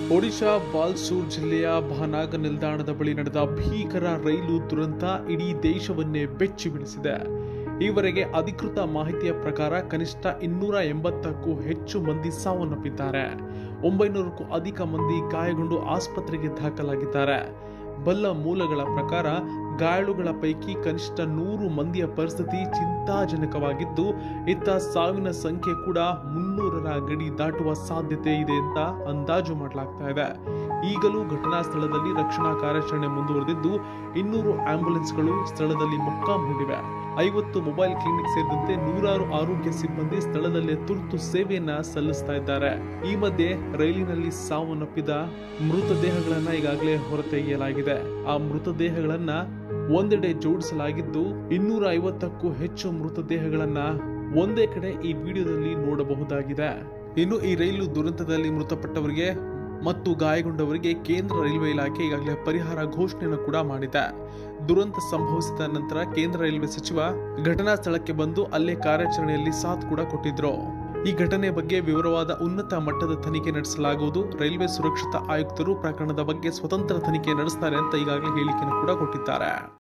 ಒಡಿಶಾ ಬಾಲ್ಸೂರ್ ಜಿಲ್ಲೆಯ ಭಾನಾಗ ನಿಲ್ದಾಣದ ಬಳಿ ನಡೆದ ಭೀಕರ ರೈಲು ದುರಂತ ಇಡೀ ದೇಶವನ್ನೇ ಬೆಚ್ಚಿ ಬೀಳಿಸಿದೆ ಈವರೆಗೆ ಅಧಿಕೃತ ಮಾಹಿತಿಯ ಪ್ರಕಾರ ಕನಿಷ್ಠ ಇನ್ನೂರ ಎಂಬತ್ತಕ್ಕೂ ಹೆಚ್ಚು ಮಂದಿ ಸಾವನ್ನಪ್ಪಿದ್ದಾರೆ ಒಂಬೈನೂರಕ್ಕೂ ಅಧಿಕ ಮಂದಿ ಗಾಯಗೊಂಡು ಆಸ್ಪತ್ರೆಗೆ ದಾಖಲಾಗಿದ್ದಾರೆ ಬಲ್ಲ ಮೂಲಗಳ ಪ್ರಕಾರ ಗಾಯಾಳುಗಳ ಪೈಕಿ ಕನಿಷ್ಠ ನೂರು ಮಂದಿಯ ಪರಿಸ್ಥಿತಿ ಚಿಂತಾಜನಕವಾಗಿದ್ದು ಇತ್ತ ಸಾವಿನ ಸಂಖ್ಯೆ ಕೂಡ ಮುನ್ನೂರರ ಗಡಿ ದಾಟುವ ಸಾಧ್ಯತೆ ಇದೆ ಅಂತ ಅಂದಾಜು ಮಾಡಲಾಗ್ತಾ ಇದೆ ಈಗಲೂ ಘಟನಾ ಸ್ಥಳದಲ್ಲಿ ರಕ್ಷಣಾ ಕಾರ್ಯಾಚರಣೆ ಮುಂದುವರೆದಿದ್ದು ಇನ್ನೂರು ಆಂಬ್ಯುಲೆನ್ಸ್ಗಳು ಸ್ಥಳದಲ್ಲಿ ಮೊಕ್ಕಾಂ ಹೂಡಿವೆ ಐವತ್ತು ಮೊಬೈಲ್ ಕ್ಲಿನಿಕ್ ಸೇರಿದಂತೆ ನೂರಾರು ಆರೋಗ್ಯ ಸಿಬ್ಬಂದಿ ಸ್ಥಳದಲ್ಲೇ ತುರ್ತು ಸೇವೆಯನ್ನ ಸಲ್ಲಿಸ್ತಾ ಇದ್ದಾರೆ ಈ ಮಧ್ಯೆ ರೈಲಿನಲ್ಲಿ ಸಾವನ್ನಪ್ಪಿದ ಮೃತದೇಹಗಳನ್ನ ಈಗಾಗಲೇ ಹೊರತೆಗೆಯಲಾಗಿದೆ ಆ ಮೃತದೇಹಗಳನ್ನ ಒಂದೆಡೆ ಜೋಡಿಸಲಾಗಿದ್ದು ಇನ್ನೂರ ಐವತ್ತಕ್ಕೂ ಹೆಚ್ಚು ಮೃತದೇಹಗಳನ್ನ ಒಂದೇ ಕಡೆ ಈ ವಿಡಿಯೋದಲ್ಲಿ ನೋಡಬಹುದಾಗಿದೆ ಇನ್ನು ಈ ರೈಲು ದುರಂತದಲ್ಲಿ ಮೃತಪಟ್ಟವರಿಗೆ ಮತ್ತು ಗಾಯಗೊಂಡವರಿಗೆ ಕೇಂದ್ರ ರೈಲ್ವೆ ಇಲಾಖೆ ಈಗಾಗಲೇ ಪರಿಹಾರ ಘೋಷಣೆಯನ್ನು ಕೂಡ ಮಾಡಿದೆ ದುರಂತ ಸಂಭವಿಸಿದ ನಂತರ ಕೇಂದ್ರ ರೈಲ್ವೆ ಸಚಿವ ಘಟನಾ ಸ್ಥಳಕ್ಕೆ ಬಂದು ಅಲ್ಲೇ ಕಾರ್ಯಾಚರಣೆಯಲ್ಲಿ ಸಾಥ್ ಕೂಡ ಕೊಟ್ಟಿದ್ರು ಈ ಘಟನೆ ಬಗ್ಗೆ ವಿವರವಾದ ಉನ್ನತ ಮಟ್ಟದ ತನಿಖೆ ನಡೆಸಲಾಗುವುದು ರೈಲ್ವೆ ಸುರಕ್ಷತಾ ಆಯುಕ್ತರು ಪ್ರಕರಣದ ಬಗ್ಗೆ ಸ್ವತಂತ್ರ ತನಿಖೆ ನಡೆಸ್ತಾರೆ ಅಂತ ಈಗಾಗಲೇ ಹೇಳಿಕೆಯನ್ನು ಕೂಡ ಕೊಟ್ಟಿದ್ದಾರೆ